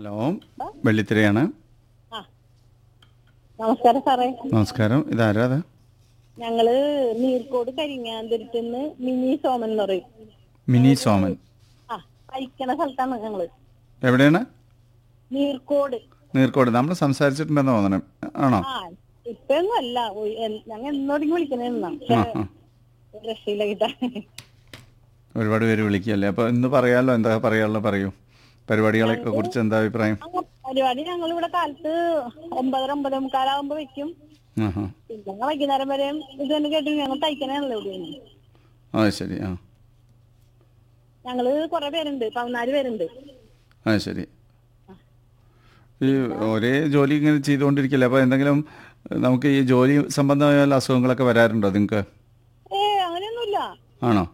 Hello വെള്ളിത്തിരയാണ് ആ നമസ്കാരം സാറേ നമസ്കാരം ഇതാരാ അത് ഞങ്ങള് നീർക്കോട് കരിങ്ങാന്തുരുത്തുനിന്ന് മിനി സോമൻ എന്ന് പറയും മിനി സോമൻ ആ കഴിക്കണ സ്ഥലത്താണ് ഞങ്ങള് എവിടെയാണ് നീർക്കോട് നീർക്കോട് നമ്മൾ സംസാരിച്ചിട്ടുണ്ടെന്ന് തോന്നണം ആണോ ആ ഇപ്പൊന്നും അല്ല ഒയ്- എൻ- ഞങ്ങൾ എന്നോടെങ്കിൽ വിളിക്കണേന്നാ പക്ഷെ ആ ആ രക്ഷയില്ല കിട്ടാ ഒരുപാട് പേര് വിളിക്കുകയല്ലേ അപ്പോൾ ഇന്ന് പറയാമല്ലോ എന്താ പറയാനുള്ളത് പറയൂ പരിപാടികളെയൊക്കെ കുറിച്ച് എന്താ അഭിപ്രായം പരിപാടി ഞങ്ങൾ ഇവിടെ കാലത്ത് ഒമ്പതര ഒമ്പതേ മുക്കാലാവുമ്പോ വെക്കും ആ ആ പിന്നെ ഞങ്ങൾ വൈകുന്നേരം വരെ ഇത് തന്നെ കേട്ടു ഞങ്ങൾ തയ്ക്കണേണല്ലോ ഇവിടെ ആ ശരി ആ ഞങ്ങള് കുറെ പേരുണ്ട് പതിനാല് പേരുണ്ട് ആ ശരി ഈ ഒരേ ജോലി ഇങ്ങനെ ചെയ്തുകൊണ്ടിരിക്കില്ല അപ്പോൾ എന്തെങ്കിലും നമുക്ക് ഈ ജോലി സംബന്ധമായ വല്ല അസുഖങ്ങളൊക്കെ വരാറുണ്ടോ നിങ്ങൾക്ക് ഏ അങ്ങനെയൊന്നുമില്ല ആണോ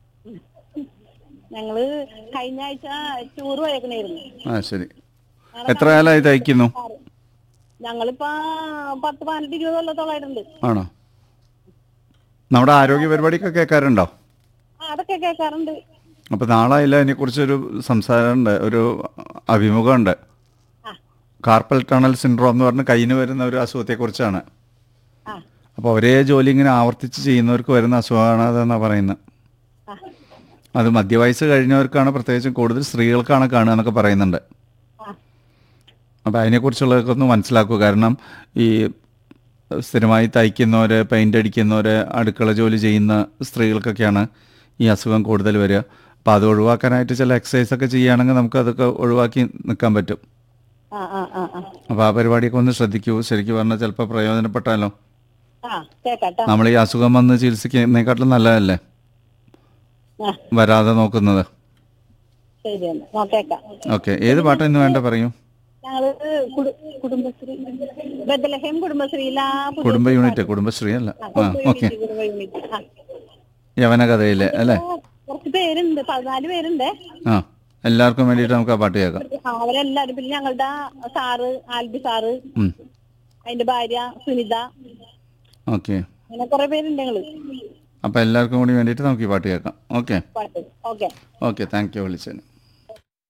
ഞങ്ങള് കഴിഞ്ഞ ആഴ്ച ടൂർ പോയേക്കണായിരുന്നു ആ ശരി എത്ര കാലമായി തയ്ക്കുന്നു ഞങ്ങളിപ്പോ പത്ത് പതിനെട്ട് ഇരുപത് കൊല്ലത്തോളായിട്ടുണ്ട് ആണോ നമ്മുടെ ആരോഗ്യ പരിപാടിയൊക്കെ കേൾക്കാറുണ്ടോ ആ, അതൊക്കെ കേൾക്കാറുണ്ട് അപ്പോൾ നാളെ ഇല്ല അതിനെക്കുറിച്ചൊരു സംസാരമുണ്ട് ഒരു അഭിമുഖമുണ്ട് ആ കാർപ്പൽ ടണൽ സിൻഡ്രോം എന്ന് പറഞ്ഞ് കയ്യിന് വരുന്ന ഒരു അസുഖത്തെക്കുറിച്ചാണ് ആ അപ്പോൾ ഒരേ ജോലി ഇങ്ങനെ ആവർത്തിച്ച് ചെയ്യുന്നവർക്ക് വരുന്ന അസുഖമാണ് അതെന്നാണ് പറയുന്നത് ആ അത് മധ്യവയസ്സ് കഴിഞ്ഞവർക്കാണ് പ്രത്യേകിച്ചും കൂടുതൽ സ്ത്രീകൾക്കാണ് കാണുക എന്നൊക്കെ പറയുന്നുണ്ട് ആ അപ്പോൾ അതിനെക്കുറിച്ചുള്ളതൊക്കെ ഒന്ന് മനസ്സിലാക്കുക കാരണം ഈ സ്ഥിരമായി തയ്ക്കുന്നവർ പെയിൻ്റ് അടിക്കുന്നവർ അടുക്കള ജോലി ചെയ്യുന്ന സ്ത്രീകൾക്കൊക്കെയാണ് ഈ അസുഖം കൂടുതൽ വരിക അപ്പോൾ അത് ഒഴിവാക്കാനായിട്ട് ചില എക്സസൈസ് ഒക്കെ ചെയ്യുകയാണെങ്കിൽ നമുക്ക് അതൊക്കെ ഒഴിവാക്കി നിൽക്കാൻ പറ്റും ആ ആ ആ ആ അപ്പോൾ ആ പരിപാടിയൊക്കെ ഒന്ന് ശ്രദ്ധിക്കൂ ശരിക്കും പറഞ്ഞാൽ ചിലപ്പോൾ പ്രയോജനപ്പെട്ടാലോ ആ കേക്കാട്ടോ നമ്മൾ ഈ അസുഖം വന്ന് ചികിത്സിക്കുന്നതിനെക്കാട്ടിലും നല്ലതല്ലേ ആ വരാതെ നോക്കുന്നത് ശരിയെന്ന് നോക്കേക്കാം ഓക്കെ ഏത് പാട്ടാ ഇന്ന് വേണ്ട പറയൂ ഞങ്ങള് കുടു- കുടുംബശ്രീ ബദലഹേം കുടുംബശ്രീയിലാ പുതിയ- കുടുംബ യൂണിറ്റ് കുടുംബശ്രീ അല്ല ആ, ആ കുടുംബ ഓക്കെ യൂണിറ്റ്, കുടുംബ യൂണിറ്റ്. ആ. യവന കഥയിലെ അല്ലേ ആ, കുറച്ച് പേരുണ്ട് പതിനാല് പേരുണ്ട് ആ എല്ലാവർക്കും വേണ്ടിയിട്ട് നമുക്ക് ആ പാട്ട് കേൾക്കാം അവരെല്ലാരും പിന്നെ ഞങ്ങളുടെ സാറ് ആൽബി സാറ് ഉം. അതിന്റെ ഭാര്യ സുനിത ഓക്കെ അങ്ങനെ കുറെ പേരുണ്ട് ഞങ്ങള് അപ്പോൾ എല്ലാവർക്കും കൂടി വേണ്ടിയിട്ട് നമുക്ക് ഈ പാട്ട് കേൾക്കാം ഓക്കെ പാട്ട് ഓക്കെ ഓക്കെ താങ്ക് യു വിളിച്ചതിന്